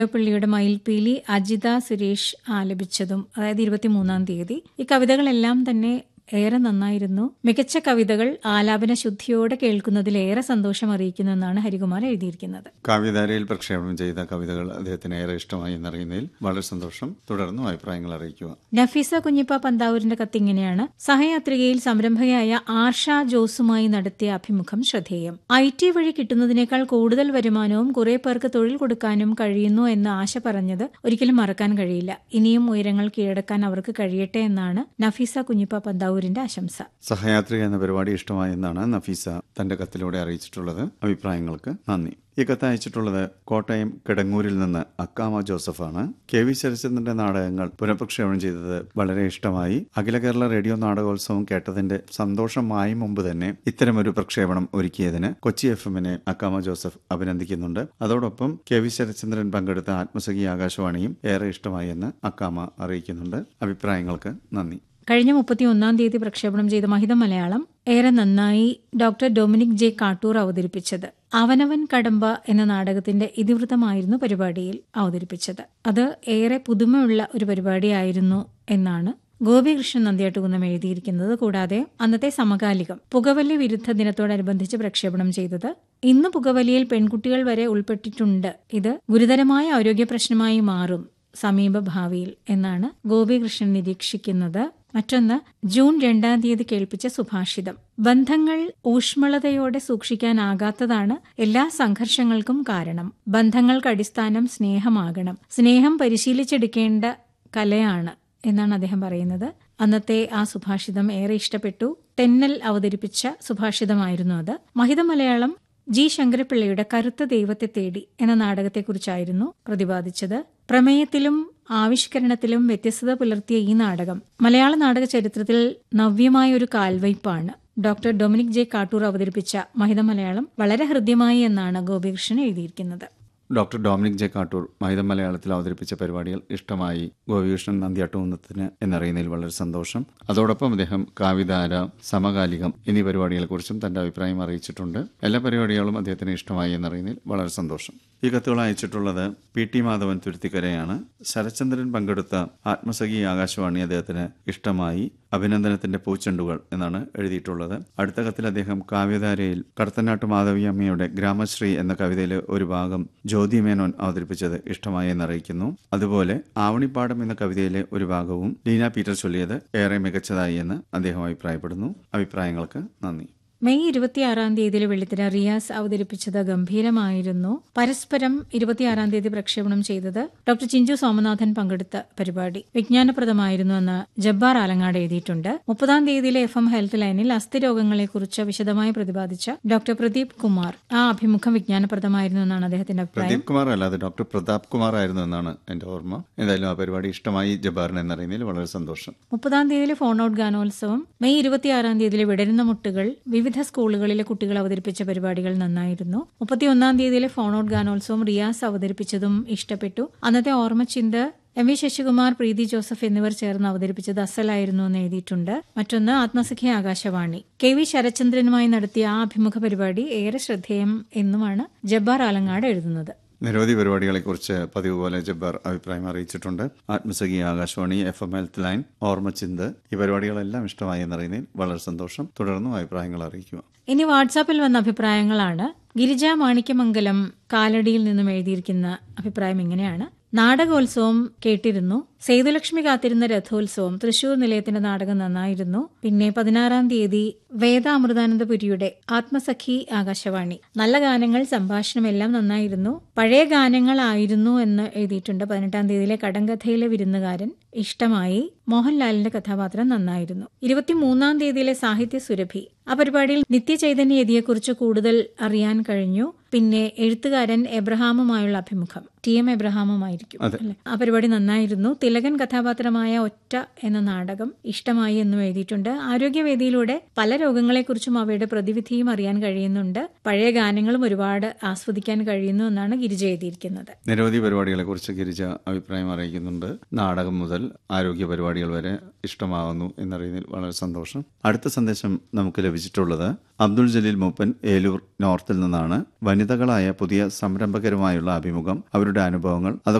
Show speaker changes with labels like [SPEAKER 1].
[SPEAKER 1] പിള്ളിയുടെ മയിൽപീലി അജിത സുരേഷ് ആലപിച്ചതും അതായത് ഇരുപത്തിമൂന്നാം തീയതി ഈ കവിതകളെല്ലാം തന്നെ ഏറെ നന്നായിരുന്നു മികച്ച കവിതകൾ ആലാപന ശുദ്ധിയോടെ കേൾക്കുന്നതിൽ ഏറെ സന്തോഷം അറിയിക്കുന്നു എന്നാണ് ഹരികുമാർ എഴുതിയിരിക്കുന്നത്
[SPEAKER 2] കാവ്യധാരയിൽ പ്രക്ഷേപണം ചെയ്ത കവിതകൾ അദ്ദേഹത്തിന് ഏറെ ഇഷ്ടമായി എന്നറിയുന്നതിൽ വളരെ സന്തോഷം തുടർന്നും അഭിപ്രായങ്ങൾ അറിയിക്കുക
[SPEAKER 1] നഫീസ കുഞ്ഞിപ്പ പന്താവൂരിന്റെ കത്തിങ്ങനെയാണ് സഹയാത്രികയിൽ സംരംഭകയായ ആർഷ ജോസുമായി നടത്തിയ അഭിമുഖം ശ്രദ്ധേയം ഐ ടി വഴി കിട്ടുന്നതിനേക്കാൾ കൂടുതൽ വരുമാനവും കുറെ പേർക്ക് തൊഴിൽ കൊടുക്കാനും കഴിയുന്നു എന്ന് ആശ പറഞ്ഞത് ഒരിക്കലും മറക്കാൻ കഴിയില്ല ഇനിയും ഉയരങ്ങൾ കീഴടക്കാൻ അവർക്ക് കഴിയട്ടെ എന്നാണ് നഫീസ കുഞ്ഞിപ്പ പന്താവൂരിന്റെ ആശംസ
[SPEAKER 2] സഹയാത്രിക എന്ന പരിപാടി ഇഷ്ടമായെന്നാണ് നഫീസ തന്റെ കത്തിലൂടെ അറിയിച്ചിട്ടുള്ളത് അഭിപ്രായങ്ങൾക്ക് നന്ദി ഈ കത്ത് അയച്ചിട്ടുള്ളത് കോട്ടയം കിടങ്ങൂരിൽ നിന്ന് അക്കാമ ജോസഫാണ് കെ വി ശരചന്ദ്രന്റെ നാടകങ്ങൾ പുനഃപ്രക്ഷേപണം ചെയ്തത് വളരെ ഇഷ്ടമായി അഖില കേരള റേഡിയോ നാടകോത്സവം കേട്ടതിന്റെ സന്തോഷമായി മുമ്പ് തന്നെ ഇത്തരമൊരു പ്രക്ഷേപണം ഒരുക്കിയതിന് കൊച്ചി എഫ് എമ്മിനെ അക്കാമ ജോസഫ് അഭിനന്ദിക്കുന്നുണ്ട് അതോടൊപ്പം കെ വി ശരചന്ദ്രൻ പങ്കെടുത്ത ആത്മസഖി ആകാശവാണിയും ഏറെ ഇഷ്ടമായി എന്ന് അക്കാമ അറിയിക്കുന്നുണ്ട് അഭിപ്രായങ്ങൾക്ക് നന്ദി
[SPEAKER 1] കഴിഞ്ഞ മുപ്പത്തിയൊന്നാം തീയതി പ്രക്ഷേപണം ചെയ്ത മഹിത മലയാളം ഏറെ നന്നായി ഡോക്ടർ ഡൊമിനിക് ജെ കാട്ടൂർ അവതരിപ്പിച്ചത് അവനവൻ കടമ്പ എന്ന നാടകത്തിന്റെ ഇതിവൃത്തമായിരുന്നു പരിപാടിയിൽ അവതരിപ്പിച്ചത് അത് ഏറെ പുതുമയുള്ള ഒരു പരിപാടിയായിരുന്നു എന്നാണ് ഗോപികൃഷ്ണൻ നന്ദിയാട്ടുകുന്നം എഴുതിയിരിക്കുന്നത് കൂടാതെ അന്നത്തെ സമകാലികം പുകവലി വിരുദ്ധ ദിനത്തോടനുബന്ധിച്ച് പ്രക്ഷേപണം ചെയ്തത് ഇന്ന് പുകവലിയിൽ പെൺകുട്ടികൾ വരെ ഉൾപ്പെട്ടിട്ടുണ്ട് ഇത് ഗുരുതരമായ ആരോഗ്യ പ്രശ്നമായി മാറും സമീപ ഭാവിയിൽ എന്നാണ് ഗോപികൃഷ്ണൻ നിരീക്ഷിക്കുന്നത് മറ്റൊന്ന് ജൂൺ രണ്ടാം തീയതി കേൾപ്പിച്ച സുഭാഷിതം ബന്ധങ്ങൾ ഊഷ്മളതയോടെ സൂക്ഷിക്കാനാകാത്തതാണ് എല്ലാ സംഘർഷങ്ങൾക്കും കാരണം ബന്ധങ്ങൾക്ക് അടിസ്ഥാനം സ്നേഹമാകണം സ്നേഹം പരിശീലിച്ചെടുക്കേണ്ട കലയാണ് എന്നാണ് അദ്ദേഹം പറയുന്നത് അന്നത്തെ ആ സുഭാഷിതം ഏറെ ഇഷ്ടപ്പെട്ടു തെന്നൽ അവതരിപ്പിച്ച സുഭാഷിതമായിരുന്നു അത് മഹിത മലയാളം ജി ശങ്കരപിള്ളയുടെ കറുത്ത ദൈവത്തെ തേടി എന്ന നാടകത്തെക്കുറിച്ചായിരുന്നു പ്രതിപാദിച്ചത് പ്രമേയത്തിലും ആവിഷ്കരണത്തിലും വ്യത്യസ്തത പുലർത്തിയ ഈ നാടകം മലയാള നാടക ചരിത്രത്തിൽ നവ്യമായ ഒരു കാൽവയ്പാണ് ഡോക്ടർ ഡൊമിനിക് ജെ കാട്ടൂർ അവതരിപ്പിച്ച മഹിത മലയാളം വളരെ ഹൃദ്യമായി എന്നാണ് ഗോപികൃഷ്ണൻ എഴുതിയിരിക്കുന്നത്
[SPEAKER 2] ഡോക്ടർ ഡൊമിനിക് ജെ കാട്ടൂർ മഹിതം മലയാളത്തിൽ അവതരിപ്പിച്ച പരിപാടികൾ ഇഷ്ടമായി ഗോപികൃഷ്ണൻ നന്ദിയാട്ടുകുന്നത്തിന് എന്നറിയുന്നതിൽ വളരെ സന്തോഷം അതോടൊപ്പം അദ്ദേഹം കാവിധാര സമകാലികം എന്നീ പരിപാടികളെക്കുറിച്ചും തന്റെ അഭിപ്രായം അറിയിച്ചിട്ടുണ്ട് എല്ലാ പരിപാടികളും അദ്ദേഹത്തിന് ഇഷ്ടമായി എന്നറിയുന്നതിൽ വളരെ സന്തോഷം ഈ കത്തുകൾ അയച്ചിട്ടുള്ളത് പി ടി മാധവൻ തുരുത്തിക്കരയാണ് ശരചന്ദ്രൻ പങ്കെടുത്ത ആത്മസഖി ആകാശവാണി അദ്ദേഹത്തിന് ഇഷ്ടമായി അഭിനന്ദനത്തിന്റെ പൂച്ചെണ്ടുകൾ എന്നാണ് എഴുതിയിട്ടുള്ളത് അടുത്ത കത്തിൽ അദ്ദേഹം കാവ്യധാരയിൽ കടത്തനാട്ട് മാധവി അമ്മയുടെ ഗ്രാമശ്രീ എന്ന കവിതയിലെ ഒരു ഭാഗം ജ്യോതി മേനോൻ അവതരിപ്പിച്ചത് ഇഷ്ടമായി എന്നറിയിക്കുന്നു അതുപോലെ ആവണിപ്പാടം എന്ന കവിതയിലെ ഒരു ഭാഗവും ലീന പീറ്റർ ചൊല്ലിയത് ഏറെ മികച്ചതായി എന്ന് അദ്ദേഹം അഭിപ്രായപ്പെടുന്നു അഭിപ്രായങ്ങൾക്ക് നന്ദി
[SPEAKER 1] മെയ് ഇരുപത്തിയാറാം തീയതിയിലെ വെള്ളിത്തിര റിയാസ് അവതരിപ്പിച്ചത് ഗംഭീരമായിരുന്നു പരസ്പരം ഇരുപത്തിയാറാം തീയതി പ്രക്ഷേപണം ചെയ്തത് ഡോക്ടർ ചിഞ്ചു സോമനാഥൻ പങ്കെടുത്ത പരിപാടി വിജ്ഞാനപ്രദമായിരുന്നു എന്ന് ജബ്ബാർ ആലങ്ങാട് എഴുതിയിട്ടുണ്ട് മുപ്പതാം തീയതിയിലെ എഫ് എം ഹെൽത്ത് ലൈനിൽ അസ്ഥിരോഗങ്ങളെക്കുറിച്ച് വിശദമായി പ്രതിപാദിച്ച ഡോക്ടർ പ്രദീപ് കുമാർ ആ അഭിമുഖം വിജ്ഞാനപ്രദമായിരുന്നു എന്നാണ് അദ്ദേഹത്തിന്റെ അഭിപ്രായം
[SPEAKER 2] പ്രദീപ് കുമാർ അല്ലാതെ ഡോക്ടർ പ്രതാപ് കുമാർ ആയിരുന്നു എന്നാണ് എന്റെ ഓർമ്മ എന്തായാലും ആ പരിപാടി ഇഷ്ടമായി ജബ്ബാറിന് എന്നറിയുന്നതിൽ വളരെ സന്തോഷം
[SPEAKER 1] മുപ്പതാം തീയതിയിലെ ഫോൺ ഔട്ട് ഗാനോത്സവം മെയ് ഇരുപത്തിയാറാം തീയതിയിലെ വിടരുന്ന മുട്ടുകൾ വിവിധ സ്കൂളുകളിലെ കുട്ടികൾ അവതരിപ്പിച്ച പരിപാടികൾ നന്നായിരുന്നു മുപ്പത്തിയൊന്നാം തീയതിയിലെ ഫോൺ ഔട്ട് ഗാനോത്സവം റിയാസ് അവതരിപ്പിച്ചതും ഇഷ്ടപ്പെട്ടു അന്നത്തെ ഓർമ്മച്ചിന്ത് എം വി ശശികുമാർ പ്രീതി ജോസഫ് എന്നിവർ ചേർന്ന് അവതരിപ്പിച്ചത് അസലായിരുന്നു എന്ന് എഴുതിയിട്ടുണ്ട് മറ്റൊന്ന് ആത്മസഖ്യ ആകാശവാണി കെ വി ശരചന്ദ്രനുമായി നടത്തിയ ആ അഭിമുഖ പരിപാടി ഏറെ ശ്രദ്ധേയം എന്നുമാണ് ജബ്ബാർ ആലങ്ങാട് എഴുതുന്നത്
[SPEAKER 2] നിരവധി പരിപാടികളെക്കുറിച്ച് പതിവ് പോലെ ജബ്ബാർ അഭിപ്രായം അറിയിച്ചിട്ടുണ്ട് Athmasakhi Akashvani F M health line Ormachinth ഈ പരിപാടികളെല്ലാം ഇഷ്ടമായി എന്നറിയുന്നതിൽ വളരെ സന്തോഷം തുടർന്നും അഭിപ്രായങ്ങൾ അറിയിക്കുക
[SPEAKER 1] ഇനി വാട്സാപ്പിൽ വന്ന അഭിപ്രായങ്ങളാണ് ഗിരിജ മാണിക്യമംഗലം കാലടിയിൽ നിന്നും എഴുതിയിരിക്കുന്ന അഭിപ്രായം ഇങ്ങനെയാണ് നാടകോത്സവം കേട്ടിരുന്നു സേതുലക്ഷ്മി കാത്തിരുന്ന രഥോത്സവം തൃശൂർ നിലയത്തിന്റെ നാടകം നന്നായിരുന്നു പിന്നെ പതിനാറാം തീയതി വേദ അമൃതാനന്ദപുരിയുടെ ആത്മസഖി ആകാശവാണി നല്ല ഗാനങ്ങൾ സംഭാഷണം എല്ലാം നന്നായിരുന്നു പഴയ ഗാനങ്ങളായിരുന്നു എന്ന് എഴുതിയിട്ടുണ്ട് പതിനെട്ടാം തീയതിയിലെ കടങ്കഥയിലെ വിരുന്നുകാരൻ ഇഷ്ടമായി മോഹൻലാലിന്റെ കഥാപാത്രം നന്നായിരുന്നു ഇരുപത്തിമൂന്നാം തീയതിയിലെ സാഹിത്യ സുരഭി ആ പരിപാടിയിൽ നിത്യചൈതന്യയതിയെക്കുറിച്ച് കൂടുതൽ അറിയാൻ കഴിഞ്ഞു പിന്നെ എഴുത്തുകാരൻ എബ്രഹാമുമായുള്ള അഭിമുഖം ടി എം എബ്രഹാമുമായിരിക്കും അല്ലെ ആ പരിപാടി നന്നായിരുന്നു തിലകൻ കഥാപാത്രമായ ഒറ്റ എന്ന നാടകം ഇഷ്ടമായി എന്നും എഴുതിയിട്ടുണ്ട് ആരോഗ്യവേദിയിലൂടെ പല രോഗങ്ങളെക്കുറിച്ചും അവയുടെ പ്രതിവിധിയും അറിയാൻ കഴിയുന്നുണ്ട് പഴയ ഗാനങ്ങളും ഒരുപാട് ആസ്വദിക്കാൻ കഴിയുന്നു എന്നാണ് ഗിരിജ എഴുതിയിരിക്കുന്നത്
[SPEAKER 2] നിരവധി പരിപാടികളെക്കുറിച്ച് ഗിരിജ അഭിപ്രായം അറിയിക്കുന്നുണ്ട് നാടകം മുതൽ ആരോഗ്യ പരിപാടികൾ വരെ ഇഷ്ടമാവുന്നു എന്നറിയുന്നതിൽ വളരെ സന്തോഷം അടുത്ത സന്ദേശം നമുക്ക് ലഭിച്ചിട്ടുള്ളത് അബ്ദുൾ ജലീൽ മൂപ്പൻ ഏലൂർ നോർത്തിൽ നിന്നാണ് വനിതകളായ പുതിയ സംരംഭകരുമായുള്ള അഭിമുഖം അവരുടെ അനുഭവങ്ങൾ അതൊക്കെ